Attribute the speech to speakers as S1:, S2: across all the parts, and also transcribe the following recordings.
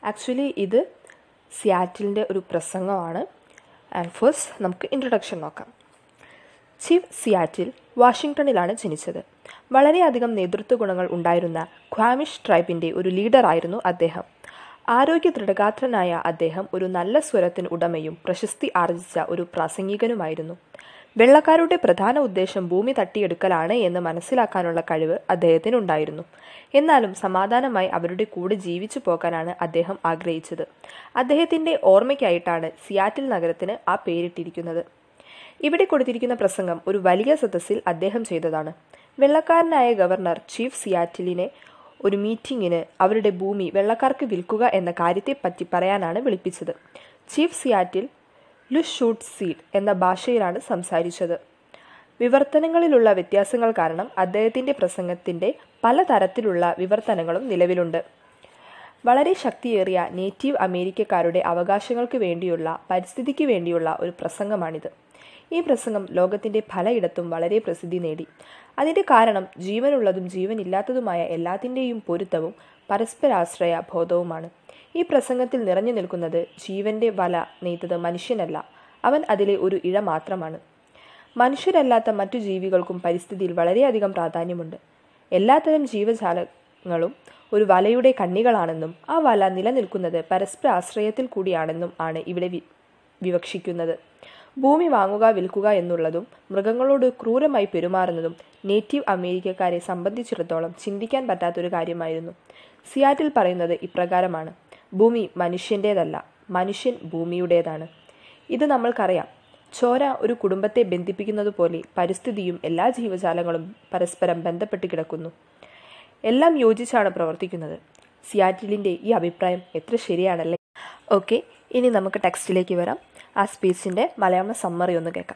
S1: actually ഇത് സിയാറ്റിലിൻ്റെ ഒരു പ്രസംഗമാണ് ആൻഡ് ഫസ്റ്റ് നമുക്ക് ഇൻട്രൊഡക്ഷൻ നോക്കാം ചീഫ് സിയാറ്റിൽ വാഷിങ്ടണിലാണ് ജനിച്ചത് വളരെയധികം നേതൃത്വ ഗുണങ്ങൾ ഉണ്ടായിരുന്ന ക്വാമിഷ് ട്രൈബിൻ്റെ ഒരു ലീഡറായിരുന്നു അദ്ദേഹം ആരോഗ്യ ദൃഢഗാത്രനായ അദ്ദേഹം ഒരു നല്ല സ്വരത്തിന് ഉടമയും പ്രശസ്തി ആർജിച്ച ഒരു പ്രാസംഗികനുമായിരുന്നു വെള്ളക്കാരുടെ പ്രധാന ഉദ്ദേശം ഭൂമി തട്ടിയെടുക്കലാണ് എന്ന് മനസ്സിലാക്കാനുള്ള കഴിവ് അദ്ദേഹത്തിനുണ്ടായിരുന്നു എന്നാലും സമാധാനമായി അവരുടെ കൂടെ ജീവിച്ചു പോകാനാണ് അദ്ദേഹം ആഗ്രഹിച്ചത് അദ്ദേഹത്തിൻ്റെ ഓർമ്മയ്ക്കായിട്ടാണ് സിയാറ്റിൽ നഗരത്തിന് ആ പേരിട്ടിരിക്കുന്നത് ഇവിടെ കൊടുത്തിരിക്കുന്ന പ്രസംഗം ഒരു വലിയ സദസ്സിൽ അദ്ദേഹം ചെയ്തതാണ് വെള്ളക്കാരനായ ഗവർണർ ചീഫ് സിയാറ്റിലിനെ ഒരു മീറ്റിംഗിന് അവരുടെ ഭൂമി വെള്ളക്കാർക്ക് വിൽക്കുക എന്ന കാര്യത്തെപ്പറ്റി പറയാനാണ് വിളിപ്പിച്ചത് chief Seattle Lushootseed എന്ന ഭാഷയിലാണ് സംസാരിച്ചത് വിവർത്തനങ്ങളിലുള്ള വ്യത്യാസങ്ങൾ കാരണം അദ്ദേഹത്തിൻ്റെ പ്രസംഗത്തിൻ്റെ പലതരത്തിലുള്ള വിവർത്തനങ്ങളും നിലവിലുണ്ട് വളരെ ശക്തിയേറിയ നേറ്റീവ് അമേരിക്കക്കാരുടെ അവകാശങ്ങൾക്ക് വേണ്ടിയുള്ള പരിസ്ഥിതിക്ക് വേണ്ടിയുള്ള ഒരു പ്രസംഗമാണിത് ഈ പ്രസംഗം ലോകത്തിൻ്റെ പലയിടത്തും വളരെ പ്രസിദ്ധി നേടി അതിൻ്റെ കാരണം ജീവനുള്ളതും ജീവനില്ലാത്തതുമായ എല്ലാത്തിൻ്റെയും പൊരുത്തവും പരസ്പരാശ്രയ ബോധവുമാണ് ഈ പ്രസംഗത്തിൽ നിറഞ്ഞു നിൽക്കുന്നത് ജീവന്റെ വല നെയ്തത് മനുഷ്യനല്ല അവൻ അതിലെ ഒരു ഇഴ മാത്രമാണ് മനുഷ്യരല്ലാത്ത മറ്റു ജീവികൾക്കും പരിസ്ഥിതിയിൽ വളരെയധികം പ്രാധാന്യമുണ്ട് എല്ലാത്തരം ജീവജാലങ്ങളും ഒരു വലയുടെ കണ്ണികളാണെന്നും ആ വല നിലനിൽക്കുന്നത് പരസ്പര ആശ്രയത്തിൽ കൂടിയാണെന്നും ആണ് ഇവിടെ വി വിവക്ഷിക്കുന്നത് ഭൂമി വാങ്ങുക വിൽക്കുക എന്നുള്ളതും മൃഗങ്ങളോട് ക്രൂരമായി പെരുമാറുന്നതും നേറ്റീവ് അമേരിക്കക്കാരെ സംബന്ധിച്ചിടത്തോളം ചിന്തിക്കാൻ പറ്റാത്തൊരു കാര്യമായിരുന്നു സിയാറ്റിൽ പറയുന്നത് ഇപ്രകാരമാണ് ഭൂമി മനുഷ്യൻ്റേതല്ല മനുഷ്യൻ ഭൂമിയുടേതാണ് ഇത് നമ്മൾക്കറിയാം ചോര ഒരു കുടുംബത്തെ ബന്ധിപ്പിക്കുന്നത് പോലെ പരിസ്ഥിതിയും എല്ലാ ജീവജാലങ്ങളും പരസ്പരം ബന്ധപ്പെട്ട് കിടക്കുന്നു എല്ലാം യോജിച്ചാണ് പ്രവർത്തിക്കുന്നത് സിയാറ്റിലിൻ്റെ ഈ അഭിപ്രായം എത്ര ശരിയാണല്ലേ ഓക്കെ ഇനി നമുക്ക് ടെക്സ്റ്റിലേക്ക് വരാം ആ സ്പീച്ചിൻ്റെ മലയാളം സമ്മറി ഒന്ന് കേൾക്കാം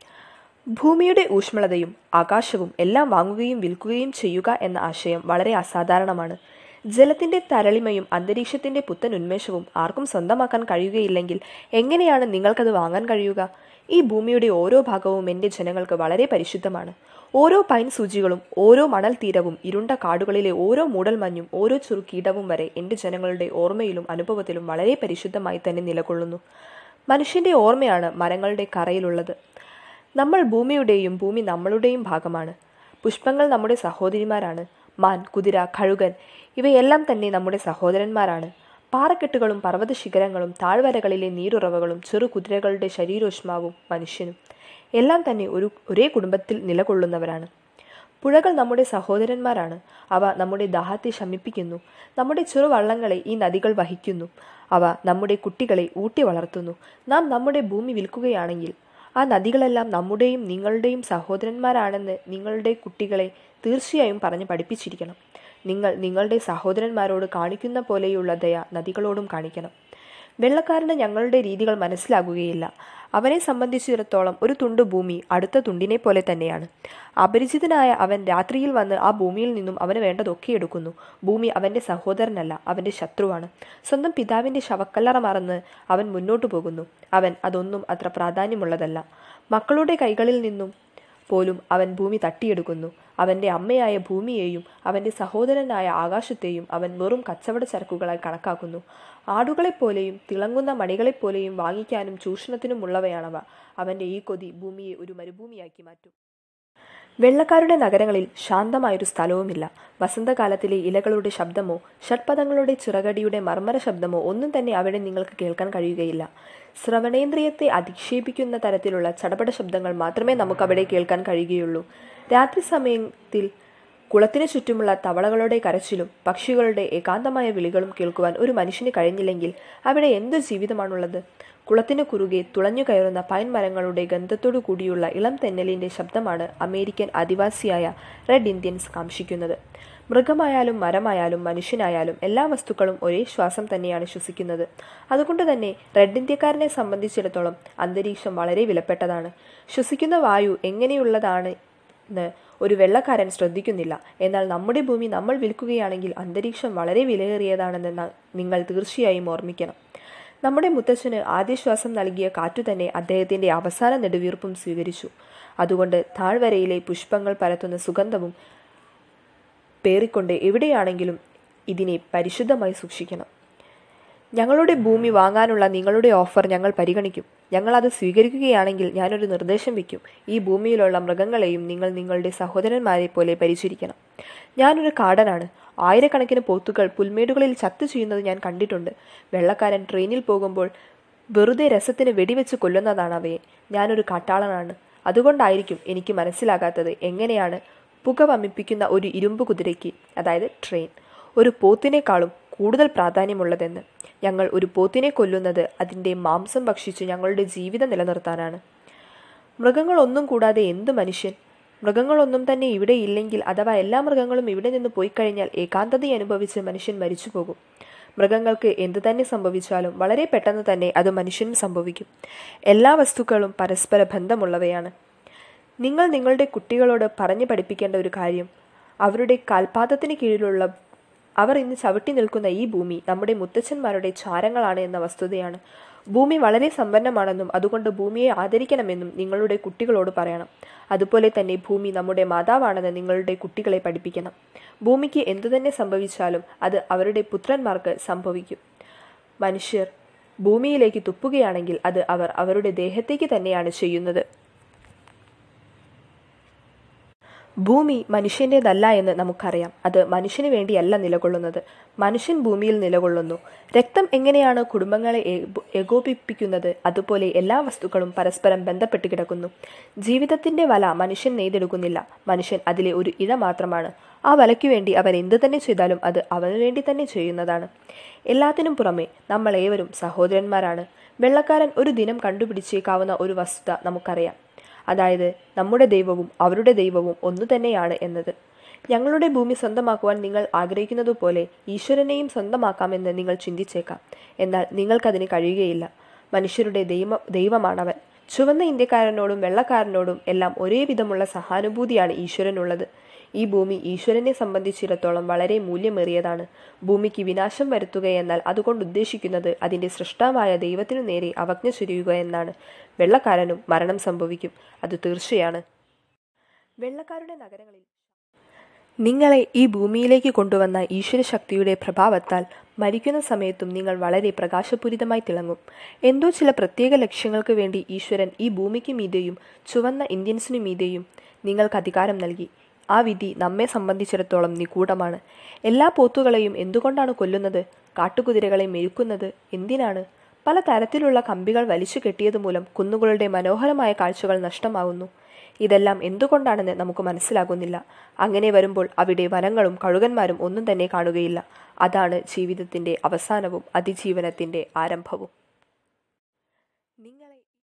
S1: ഭൂമിയുടെ ഊഷ്മളതയും ആകാശവും എല്ലാം വാങ്ങുകയും വിൽക്കുകയും ചെയ്യുക എന്ന ആശയം വളരെ അസാധാരണമാണ് ജലത്തിന്റെ തരളിമയും അന്തരീക്ഷത്തിന്റെ പുത്തൻ ഉന്മേഷവും ആർക്കും സ്വന്തമാക്കാൻ കഴിയുകയില്ലെങ്കിൽ എങ്ങനെയാണ് നിങ്ങൾക്കത് വാങ്ങാൻ കഴിയുക ഈ ഭൂമിയുടെ ഓരോ ഭാഗവും എൻ്റെ ജനങ്ങൾക്ക് വളരെ പരിശുദ്ധമാണ് ഓരോ പൈൻ സൂചികളും ഓരോ മണൽ തീരവും ഇരുണ്ട കാടുകളിലെ ഓരോ മൂടൽമഞ്ഞും ഓരോ ചുറുകീടവും വരെ എൻ്റെ ജനങ്ങളുടെ ഓർമ്മയിലും അനുഭവത്തിലും വളരെ പരിശുദ്ധമായി തന്നെ നിലകൊള്ളുന്നു മനുഷ്യന്റെ ഓർമ്മയാണ് മരങ്ങളുടെ കറയിലുള്ളത് നമ്മൾ ഭൂമിയുടെയും ഭൂമി നമ്മളുടെയും ഭാഗമാണ് പുഷ്പങ്ങൾ നമ്മുടെ സഹോദരിമാരാണ് മാൻ കുതിര കഴുകൻ ഇവയെല്ലാം തന്നെ നമ്മുടെ സഹോദരന്മാരാണ് പാറക്കെട്ടുകളും പർവ്വത ശിഖരങ്ങളും താഴ്വരകളിലെ നീരുറവകളും ചെറു കുതിരകളുടെ ശരീരോഷ്മാവും മനുഷ്യനും എല്ലാം തന്നെ ഒരു ഒരേ കുടുംബത്തിൽ നിലകൊള്ളുന്നവരാണ് പുഴകൾ നമ്മുടെ സഹോദരന്മാരാണ് അവ നമ്മുടെ ദാഹത്തെ ശമിപ്പിക്കുന്നു നമ്മുടെ ചെറുവള്ളങ്ങളെ ഈ നദികൾ വഹിക്കുന്നു അവ നമ്മുടെ കുട്ടികളെ ഊട്ടി വളർത്തുന്നു നാം നമ്മുടെ ഭൂമി വിൽക്കുകയാണെങ്കിൽ ആ നദികളെല്ലാം നമ്മുടെയും നിങ്ങളുടെയും സഹോദരന്മാരാണെന്ന് നിങ്ങളുടെ കുട്ടികളെ തീർച്ചയായും പറഞ്ഞ് പഠിപ്പിച്ചിരിക്കണം നിങ്ങൾ നിങ്ങളുടെ സഹോദരന്മാരോട് കാണിക്കുന്ന പോലെയുള്ള ദയ നദികളോടും കാണിക്കണം വെള്ളക്കാരന് ഞങ്ങളുടെ രീതികൾ മനസ്സിലാകുകയില്ല അവനെ സംബന്ധിച്ചിടത്തോളം ഒരു തുണ്ട് ഭൂമി അടുത്ത തുണ്ടിനെ പോലെ തന്നെയാണ് അപരിചിതനായ അവൻ രാത്രിയിൽ വന്ന് ആ ഭൂമിയിൽ നിന്നും അവന് വേണ്ടതൊക്കെ എടുക്കുന്നു ഭൂമി അവന്റെ സഹോദരനല്ല അവന്റെ ശത്രുവാണ് സ്വന്തം പിതാവിന്റെ ശവക്കല്ലറ മറന്ന് അവൻ മുന്നോട്ടു പോകുന്നു അവൻ അതൊന്നും അത്ര പ്രാധാന്യമുള്ളതല്ല മക്കളുടെ കൈകളിൽ നിന്നും പോലും അവൻ ഭൂമി തട്ടിയെടുക്കുന്നു അവന്റെ അമ്മയായ ഭൂമിയെയും അവന്റെ സഹോദരനായ ആകാശത്തെയും അവൻ വെറും കച്ചവട ചരക്കുകളായി കണക്കാക്കുന്നു ആടുകളെപ്പോലെയും തിളങ്ങുന്ന മണികളെപ്പോലെയും വാങ്ങിക്കാനും ചൂഷണത്തിനുമുള്ളവയാണവ അവന്റെ ഈ കൊതി ഭൂമിയെ ഒരു മരുഭൂമിയാക്കി മാറ്റും വെള്ളക്കാരുടെ നഗരങ്ങളിൽ ശാന്തമായൊരു സ്ഥലവുമില്ല വസന്തകാലത്തിലെ ഇലകളുടെ ശബ്ദമോ ഷഡ്പദങ്ങളുടെ ചിറകടിയുടെ മർമ്മര ശബ്ദമോ ഒന്നും തന്നെ അവിടെ നിങ്ങൾക്ക് കേൾക്കാൻ കഴിയുകയില്ല ശ്രവണേന്ദ്രിയത്തെ അധിക്ഷേപിക്കുന്ന തരത്തിലുള്ള ചടപട ശബ്ദങ്ങൾ മാത്രമേ നമുക്ക് അവിടെ കേൾക്കാൻ കഴിയുകയുള്ളൂ രാത്രി സമയത്തിൽ കുളത്തിനു ചുറ്റുമുള്ള തവളകളുടെ കരച്ചിലും പക്ഷികളുടെ ഏകാന്തമായ വിളികളും കേൾക്കുവാൻ ഒരു മനുഷ്യന് കഴിഞ്ഞില്ലെങ്കിൽ അവിടെ എന്തു ജീവിതമാണുള്ളത് കുളത്തിനു കുറുകെ തുളഞ്ഞു കയറുന്ന പൈൻ മരങ്ങളുടെ ഗന്ധത്തോടു കൂടിയുള്ള ഇളം തെന്നലിന്റെ ശബ്ദമാണ് അമേരിക്കൻ ആദിവാസിയായ റെഡ് ഇന്ത്യൻസ് കാംക്ഷിക്കുന്നത് മൃഗമായാലും മരമായാലും മനുഷ്യനായാലും എല്ലാ വസ്തുക്കളും ഒരേ ശ്വാസം തന്നെയാണ് ശ്വസിക്കുന്നത് അതുകൊണ്ട് തന്നെ റെഡ് ഇന്ത്യക്കാരനെ സംബന്ധിച്ചിടത്തോളം അന്തരീക്ഷം വളരെ വിലപ്പെട്ടതാണ് ശ്വസിക്കുന്ന വായു എങ്ങനെയുള്ളതാണ് എന്ന് ഒരു വെള്ളക്കാരൻ ശ്രദ്ധിക്കുന്നില്ല എന്നാൽ നമ്മുടെ ഭൂമി നമ്മൾ വിൽക്കുകയാണെങ്കിൽ അന്തരീക്ഷം വളരെ വിലയേറിയതാണെന്ന് ന- നിങ്ങൾ തീർച്ചയായും ഓർമ്മിക്കണം നമ്മുടെ മുത്തച്ഛന് ആദ്യശ്വാസം നൽകിയ കാറ്റു തന്നെ അദ്ദേഹത്തിന്റെ അവസാന നെടുവീർപ്പും സ്വീകരിച്ചു അതുകൊണ്ട് താഴ്വരയിലെ പുഷ്പങ്ങൾ പരത്തുന്ന സുഗന്ധവും പേറിക്കൊണ്ട് എവിടെയാണെങ്കിലും ഇതിനെ പരിശുദ്ധമായി സൂക്ഷിക്കണം ഞങ്ങളുടെ ഭൂമി വാങ്ങാനുള്ള നിങ്ങളുടെ ഓഫർ ഞങ്ങൾ പരിഗണിക്കും ഞങ്ങൾ അത് സ്വീകരിക്കുകയാണെങ്കിൽ ഞാനൊരു നിർദ്ദേശം വയ്ക്കും ഈ ഭൂമിയിലുള്ള മൃഗങ്ങളെയും നിങ്ങൾ നിങ്ങളുടെ സഹോദരന്മാരെ പോലെ പരിചരിക്കണം ഞാനൊരു കാടനാണ് ആയിരക്കണക്കിന് പോത്തുകൾ പുൽമേടുകളിൽ ചത്തു ചെയ്യുന്നത് ഞാൻ കണ്ടിട്ടുണ്ട് വെള്ളക്കാരൻ ട്രെയിനിൽ പോകുമ്പോൾ വെറുതെ രസത്തിന് വെടിവെച്ച് കൊല്ലുന്നതാണ് അവയെ ഞാനൊരു കാട്ടാളനാണ് അതുകൊണ്ടായിരിക്കും എനിക്ക് മനസ്സിലാകാത്തത് എങ്ങനെയാണ് പുക വമിപ്പിക്കുന്ന ഒരു ഇരുമ്പ് കുതിരയ്ക്ക് അതായത് ട്രെയിൻ ഒരു പോത്തിനേക്കാളും കൂടുതൽ പ്രാധാന്യമുള്ളതെന്ന് ഞങ്ങൾ ഒരു പോത്തിനെ കൊല്ലുന്നത് അതിൻ്റെ മാംസം ഭക്ഷിച്ച് ഞങ്ങളുടെ ജീവിതം നിലനിർത്താനാണ് മൃഗങ്ങളൊന്നും കൂടാതെ എന്ത് മനുഷ്യൻ മൃഗങ്ങളൊന്നും തന്നെ ഇവിടെ ഇല്ലെങ്കിൽ അഥവാ എല്ലാ മൃഗങ്ങളും ഇവിടെ നിന്ന് പോയി കഴിഞ്ഞാൽ ഏകാന്തത അനുഭവിച്ച് മനുഷ്യൻ മരിച്ചു പോകും മൃഗങ്ങൾക്ക് എന്തു തന്നെ സംഭവിച്ചാലും വളരെ പെട്ടെന്ന് തന്നെ അത് മനുഷ്യനും സംഭവിക്കും എല്ലാ വസ്തുക്കളും പരസ്പര ബന്ധമുള്ളവയാണ് നിങ്ങൾ നിങ്ങളുടെ കുട്ടികളോട് പറഞ്ഞു പഠിപ്പിക്കേണ്ട ഒരു കാര്യം അവരുടെ കാൽപാദത്തിന് കീഴിലുള്ള അവർ ഇന്ന് ചവിട്ടി നിൽക്കുന്ന ഈ ഭൂമി നമ്മുടെ മുത്തച്ഛന്മാരുടെ ചാരങ്ങളാണ് എന്ന വസ്തുതയാണ് ഭൂമി വളരെ സമ്പന്നമാണെന്നും അതുകൊണ്ട് ഭൂമിയെ ആദരിക്കണമെന്നും നിങ്ങളുടെ കുട്ടികളോട് പറയണം അതുപോലെ തന്നെ ഭൂമി നമ്മുടെ മാതാവാണെന്ന് നിങ്ങളുടെ കുട്ടികളെ പഠിപ്പിക്കണം ഭൂമിക്ക് എന്തുതന്നെ സംഭവിച്ചാലും അത് അവരുടെ പുത്രന്മാർക്ക് സംഭവിക്കും മനുഷ്യർ ഭൂമിയിലേക്ക് തുപ്പുകയാണെങ്കിൽ അത് അവർ അവരുടെ ദേഹത്തേക്ക് തന്നെയാണ് ചെയ്യുന്നത് ഭൂമി മനുഷ്യൻ്റേതല്ല എന്ന് നമുക്കറിയാം അത് മനുഷ്യന് വേണ്ടിയല്ല നിലകൊള്ളുന്നത് മനുഷ്യൻ ഭൂമിയിൽ നിലകൊള്ളുന്നു രക്തം എങ്ങനെയാണ് കുടുംബങ്ങളെ ഏകോപിപ്പിക്കുന്നത് അതുപോലെ എല്ലാ വസ്തുക്കളും പരസ്പരം ബന്ധപ്പെട്ട് കിടക്കുന്നു ജീവിതത്തിന്റെ വല മനുഷ്യൻ നെയ്തെടുക്കുന്നില്ല മനുഷ്യൻ അതിലെ ഒരു ഇഴ മാത്രമാണ് ആ വലയ്ക്കു വേണ്ടി അവൻ എന്തു തന്നെ ചെയ്താലും അത് അവനു വേണ്ടി തന്നെ ചെയ്യുന്നതാണ് എല്ലാത്തിനും പുറമെ നമ്മൾ ഏവരും സഹോദരന്മാരാണ് വെള്ളക്കാരൻ ഒരു ദിനം കണ്ടുപിടിച്ചേക്കാവുന്ന ഒരു വസ്തുത നമുക്കറിയാം അതായത് നമ്മുടെ ദൈവവും അവരുടെ ദൈവവും ഒന്നു തന്നെയാണ് എന്നത് ഞങ്ങളുടെ ഭൂമി സ്വന്തമാക്കുവാൻ നിങ്ങൾ ആഗ്രഹിക്കുന്നതുപോലെ ഈശ്വരനെയും സ്വന്തമാക്കാമെന്ന് നിങ്ങൾ ചിന്തിച്ചേക്കാം എന്നാൽ നിങ്ങൾക്കതിന് കഴിയുകയില്ല മനുഷ്യരുടെ ദൈവ ദൈവമാണവൻ ചുവന്ന ഇന്ത്യക്കാരനോടും വെള്ളക്കാരനോടും എല്ലാം ഒരേ വിധമുള്ള സഹാനുഭൂതിയാണ് ഈശ്വരനുള്ളത് ഈ ഭൂമി ഈശ്വരനെ സംബന്ധിച്ചിടത്തോളം വളരെ മൂല്യമേറിയതാണ് ഭൂമിക്ക് വിനാശം വരുത്തുക എന്നാൽ അതുകൊണ്ട് ഉദ്ദേശിക്കുന്നത് അതിന്റെ സൃഷ്ടാവായ ദൈവത്തിനു നേരെ അവജ്ഞ ചൊരിയുക എന്നാണ് വെള്ളക്കാരനും മരണം സംഭവിക്കും അത് തീർച്ചയാണ് വെള്ളക്കാരുടെ നഗരങ്ങളിൽ നിങ്ങളെ ഈ ഭൂമിയിലേക്ക് കൊണ്ടുവന്ന ഈശ്വരശക്തിയുടെ പ്രഭാവത്താൽ മരിക്കുന്ന സമയത്തും നിങ്ങൾ വളരെ പ്രകാശപൂരിതമായി തിളങ്ങും എന്തോ ചില പ്രത്യേക ലക്ഷ്യങ്ങൾക്ക് വേണ്ടി ഈശ്വരൻ ഈ ഭൂമിക്ക് മീതെയും ചുവന്ന ഇന്ത്യൻസിനു മീതെയും നിങ്ങൾക്ക് അധികാരം നൽകി ആ വിധി നമ്മെ സംബന്ധിച്ചിടത്തോളം നിഗൂഢമാണ് എല്ലാ പോത്തുകളെയും എന്തുകൊണ്ടാണ് കൊല്ലുന്നത് കാട്ടുകുതിരകളെ മെരുക്കുന്നത് എന്തിനാണ് പല തരത്തിലുള്ള കമ്പികൾ വലിച്ചു കെട്ടിയത് മൂലം കുന്നുകളുടെ മനോഹരമായ കാഴ്ചകൾ നഷ്ടമാകുന്നു ഇതെല്ലാം എന്തുകൊണ്ടാണെന്ന് നമുക്ക് മനസ്സിലാകുന്നില്ല അങ്ങനെ വരുമ്പോൾ അവിടെ വനങ്ങളും കഴുകന്മാരും ഒന്നും തന്നെ കാണുകയില്ല അതാണ് ജീവിതത്തിന്റെ അവസാനവും അതിജീവനത്തിന്റെ ആരംഭവും